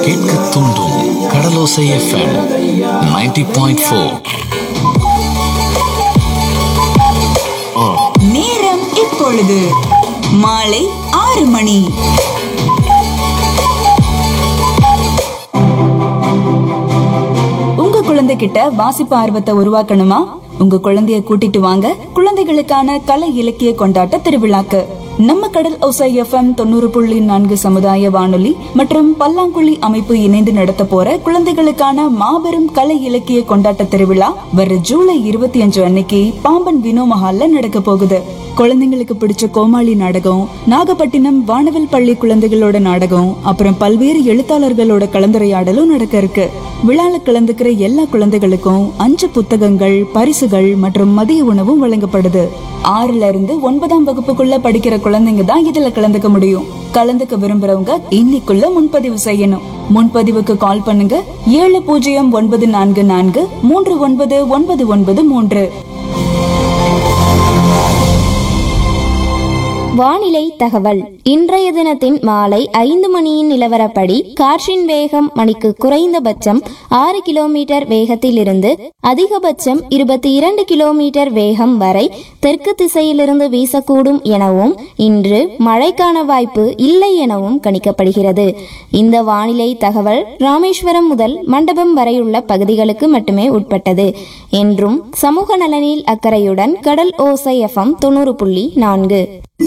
கேட்க தூண்டும் கடலோசை FM 90.4 point four நேரம் இப்பொழுது மாலை ஆறு மணி உங்க குழந்தைகிட்ட வாசிப்பு ஆர்வத்தை உருவாக்கணுமா உங்க குழந்தைய கூட்டிட்டு வாங்க குழந்தைகளுக்கான கலை இலக்கிய கொண்டாட்ட திருவிழாக்கு நம்ம கடல் ஒசை எஃப்எம் தொண்ணூறு புள்ளி நான்கு சமுதாய வானொலி மற்றும் பல்லாங்குழி அமைப்பு இணைந்து நடத்த போற குழந்தைகளுக்கான மாபெரும் கலை இலக்கிய கொண்டாட்ட திருவிழா வர ஜூலை இருபத்தி அஞ்சு அன்னைக்கு பாம்பன் வினோ மஹால்ல நடக்க போகுது குழந்தைங்களுக்கு பிடிச்ச கோமாளி நாடகம் நாகப்பட்டினம் வானவில் பள்ளி குழந்தைகளோட நாடகம் அப்புறம் பல்வேறு எழுத்தாளர்களோட கலந்துரையாடலும் நடக்க இருக்கு விழால கலந்துக்கிற எல்லா குழந்தைகளுக்கும் அஞ்சு புத்தகங்கள் பரிசுகள் மற்றும் மதிய உணவும் வழங்கப்படுது ஆறுல இருந்து ஒன்பதாம் வகுப்புக்குள்ள படிக்கிற குழந்தைங்க தான் இதுல கலந்துக்க முடியும் கலந்துக்க விரும்புறவங்க இன்னைக்குள்ள முன்பதிவு செய்யணும் முன்பதிவுக்கு கால் பண்ணுங்க ஏழு பூஜ்ஜியம் ஒன்பது நான்கு நான்கு மூன்று ஒன்பது ஒன்பது ஒன்பது மூன்று வானிலை தகவல் இன்றைய தினத்தின் மாலை ஐந்து மணியின் நிலவரப்படி காற்றின் வேகம் மணிக்கு குறைந்தபட்சம் ஆறு கிலோமீட்டர் வேகத்திலிருந்து அதிகபட்சம் இருபத்தி இரண்டு கிலோமீட்டர் வேகம் வரை தெற்கு திசையிலிருந்து வீசக்கூடும் எனவும் இன்று மழைக்கான வாய்ப்பு இல்லை எனவும் கணிக்கப்படுகிறது இந்த வானிலை தகவல் ராமேஸ்வரம் முதல் மண்டபம் வரையுள்ள பகுதிகளுக்கு மட்டுமே உட்பட்டது என்றும் சமூக நலனில் அக்கறையுடன் கடல் ஓசை எஃப்எம் தொண்ணூறு புள்ளி நான்கு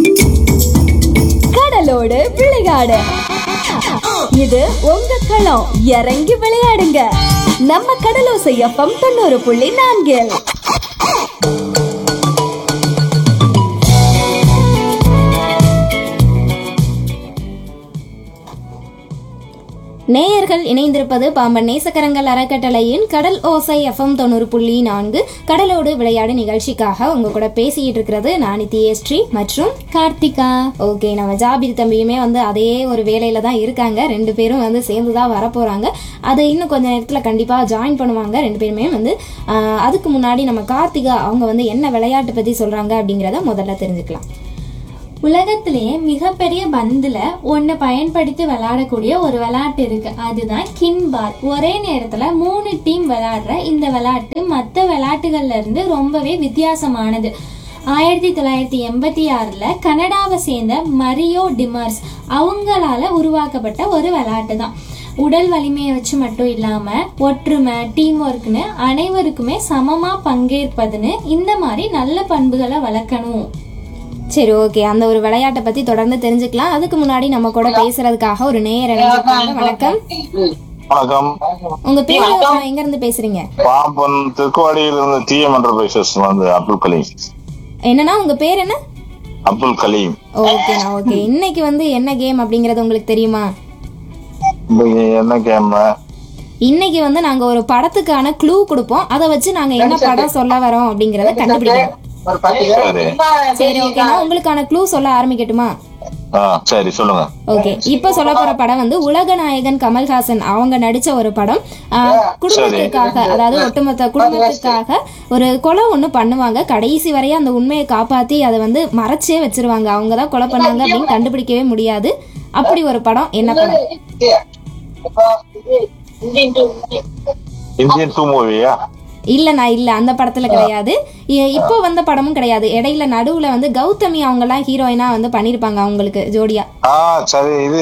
கடலோடு விளையாடு இது உங்க களம் இறங்கி விளையாடுங்க நம்ம கடலோசை எஃப்எம் தொண்ணூறு புள்ளி நான்கில் நேயர்கள் இணைந்திருப்பது பாம்பன் நேசக்கரங்கள் அறக்கட்டளையின் கடல் ஓசை எஃப்எம் தொண்ணூறு புள்ளி நான்கு கடலோடு விளையாடு நிகழ்ச்சிக்காக உங்க கூட பேசிக்கிட்டு இருக்கிறது நான் நித்யஸ்ரீ மற்றும் கார்த்திகா ஓகே நம்ம ஜாபிர் தம்பியுமே வந்து அதே ஒரு வேலையில தான் இருக்காங்க ரெண்டு பேரும் வந்து சேர்ந்து தான் வரப்போறாங்க அதை இன்னும் கொஞ்ச நேரத்தில் கண்டிப்பாக ஜாயின் பண்ணுவாங்க ரெண்டு பேருமே வந்து ஆஹ், அதுக்கு முன்னாடி நம்ம கார்த்திகா அவங்க வந்து என்ன விளையாட்டு பற்றி சொல்றாங்க அப்படிங்கிறத முதல்ல தெரிஞ்சுக்கலாம் உலகத்திலேயே மிகப்பெரிய பந்துல ஒன்னு பயன்படுத்தி விளையாடக்கூடிய ஒரு விளையாட்டு இருக்கு அதுதான் கின் பால் ஒரே நேரத்துல மூணு டீம் விளையாடுற இந்த விளையாட்டு மற்ற விளையாட்டுகள்ல இருந்து ரொம்பவே வித்தியாசமானது ஆயிரத்தி தொள்ளாயிரத்தி எண்பத்தி ஆறுல கனடாவை சேர்ந்த மரியோ டிமர்ஸ் அவங்களால உருவாக்கப்பட்ட ஒரு விளையாட்டு தான் உடல் வலிமையை வச்சு மட்டும் இல்லாம ஒற்றுமை டீம் ஒர்க்னு அனைவருக்குமே சமமா பங்கேற்பதுன்னு இந்த மாதிரி நல்ல பண்புகளை வளர்க்கணும் சரி ஓகே அந்த ஒரு விளையாட்டை பத்தி தொடர்ந்து தெரிஞ்சுக்கலாம் அதுக்கு முன்னாடி நம்ம கூட பேசுறதுக்காக ஒரு நேயர் இணைஞ்சிருக்காங்க வணக்கம் வணக்கம் உங்க பேரு எங்க இருந்து பேசுறீங்க பாம்பன் திருக்குவாடியில் இருந்து டிஎம் என்டர்பிரைசஸ் வந்து அப்துல் கலீம் என்னன்னா உங்க பேர் என்ன அப்துல் கலீம் ஓகேண்ணா ஓகே இன்னைக்கு வந்து என்ன கேம் அப்படிங்கறது உங்களுக்கு தெரியுமா இன்னைக்கு என்ன கேம் இன்னைக்கு வந்து நாங்க ஒரு படத்துக்கான க்ளூ கொடுப்போம் அதை வச்சு நாங்க என்ன படம் சொல்ல வரோம் அப்படிங்கறத கண்டுபிடிக்கணும் சரி சரி ஓகேண்ணா உங்களுக்கான க்ளூ சொல்ல ஆரம்பிக்கட்டுமா ஆ சரி சொல்லுங்க ஓகே இப்ப சொல்ல போற படம் வந்து உலக நாயகன் கமல்ஹாசன் அவங்க நடிச்ச ஒரு படம் ஆஹ், குடும்பத்துக்காக அதாவது ஒட்டுமொத்த குடும்பத்துக்காக ஒரு கொலை ஒண்ணு பண்ணுவாங்க கடைசி வரையும் அந்த உண்மையை காப்பாத்தி அதை வந்து மறைச்சே வச்சிருவாங்க அவங்க தான் கொலை பண்ணாங்க அப்படின்னு கண்டுபிடிக்கவே முடியாது அப்படி ஒரு படம் என்ன படம் இந்தியன் டூ மூவியா இல்லண்ணா இல்ல அந்த படத்துல கிடையாது இ- இப்போ வந்த படமும் கிடையாது இடையில நடுவுல வந்து கௌதமி அவங்க எல்லாம் ஹீரோயினா வந்து பண்ணிருப்பாங்க அவங்களுக்கு ஜோடியா ஆ சரி இது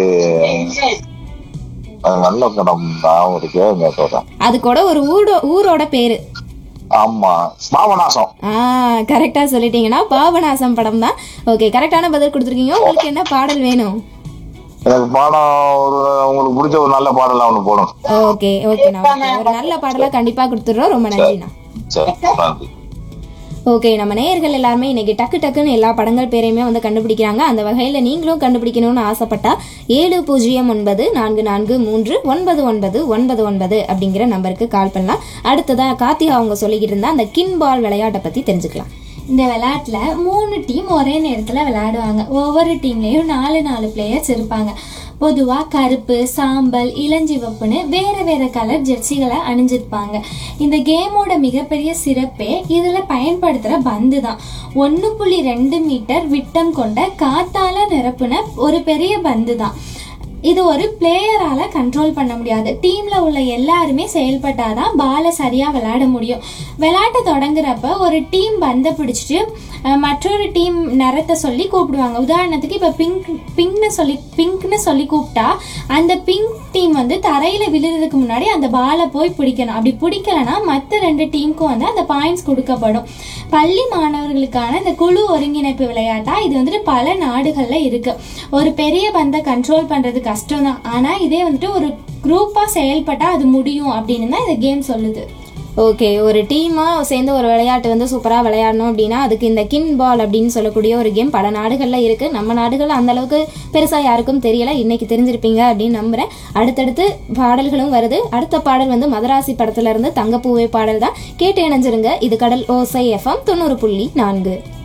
அது நல்ல படம் நான் ஒரு கேளுங்க சொல்றேன் அது கூட ஒரு ஊடோ ஊரோட பேரு ஆமா பாபநாசம் ஆ கரெக்டா சொல்லிட்டீங்கன்னா பாபநாசம் படம் தான் ஓகே கரெக்டான பதில் கொடுத்துருக்கீங்க உங்களுக்கு என்ன பாடல் வேணும் எனக்கு பாடம் ஒரு உங்களுக்கு பிடிச்ச ஒரு நல்ல பாடலாம் ஒன்று போடும் ஓகே ஓகேண்ணா ஓகே ஒரு நல்ல பாடலா கண்டிப்பா கொடுத்துட்றோம் ரொம்ப நன்றிண்ணா சரி நன்றி ஓகே நம்ம நேயர்கள் எல்லாருமே இன்னைக்கு டக்கு டக்குன்னு எல்லா படங்கள் பேரையுமே வந்து கண்டுபிடிக்கிறாங்க அந்த வகையில நீங்களும் கண்டுபிடிக்கணும்னு ஆசைப்பட்டா ஏழு பூஜ்ஜியம் ஒன்பது நான்கு நான்கு மூன்று ஒன்பது ஒன்பது ஒன்பது ஒன்பது அப்படிங்கிற நம்பருக்கு கால் பண்ணலாம் அடுத்ததா கார்த்திகா அவங்க சொல்லிக்கிட்டு இருந்தா அந்த கின் பால் விளையாட்டை பத்தி தெரிஞ்சுக்கலாம் இந்த விளையாட்டுல மூணு டீம் ஒரே நேரத்துல விளையாடுவாங்க ஒவ்வொரு டீம்லயும் நாலு நாலு பிளேயர்ஸ் இருப்பாங்க பொதுவா கருப்பு சாம்பல் இளஞ்சிவப்புன்னு வேற வேற கலர் ஜெர்சிகளை அணிஞ்சிருப்பாங்க இந்த கேமோட மிகப்பெரிய சிறப்பே இதுல பயன்படுத்துற பந்து தான் ஒன்று புள்ளி ரெண்டு மீட்டர் விட்டம் கொண்ட காத்தால நிரப்புன ஒரு பெரிய பந்து தான் இது ஒரு பிளேயரால கண்ட்ரோல் பண்ண முடியாது டீம்ல உள்ள எல்லாருமே செயல்பட்டாதான் பாலை சரியா விளையாட முடியும் விளையாட்ட தொடங்குறப்ப ஒரு டீம் பந்தை பிடிச்சிட்டு அஹ், மற்றொரு டீம் நிறத்தை சொல்லி கூப்பிடுவாங்க உதாரணத்துக்கு இப்ப பிங்க் பிங்க்னு சொல்லி பிங்க்னு சொல்லி கூப்பிட்டா அந்த பிங்க் டீம் வந்து தரையில விழுறதுக்கு முன்னாடி அந்த பாலை போய் பிடிக்கணும் அப்படி பிடிக்கலனா மற்ற ரெண்டு டீமுக்கும் வந்து அந்த பாயிண்ட்ஸ் கொடுக்கப்படும் பள்ளி மாணவர்களுக்கான இந்த குழு ஒருங்கிணைப்பு விளையாட்டா இது வந்துட்டு பல நாடுகள்ல இருக்கு ஒரு பெரிய பந்தை கண்ட்ரோல் பண்றது கஷ்டம் தான் ஆனா இதே வந்துட்டு ஒரு குரூப்பா செயல்பட்டா அது முடியும் அப்படின்னு தான் இந்த கேம் சொல்லுது ஓகே ஒரு டீமாக சேர்ந்து ஒரு விளையாட்டு வந்து சூப்பராக விளையாடணும் அப்படின்னா அதுக்கு இந்த கின் பால் அப்படின்னு சொல்லக்கூடிய ஒரு கேம் பல நாடுகளில் இருக்குது நம்ம நாடுகளில் அந்த அளவுக்கு பெருசாக யாருக்கும் தெரியல இன்னைக்கு தெரிஞ்சிருப்பீங்க அப்படின்னு நம்புகிறேன் அடுத்தடுத்து பாடல்களும் வருது அடுத்த பாடல் வந்து மதராசி படத்துல இருந்து தங்கப்பூவே பாடல் தான் கேட்டு இணைஞ்சிருங்க இது கடல் ஓசை எஃப்எம் தொண்ணூறு புள்ளி நான்கு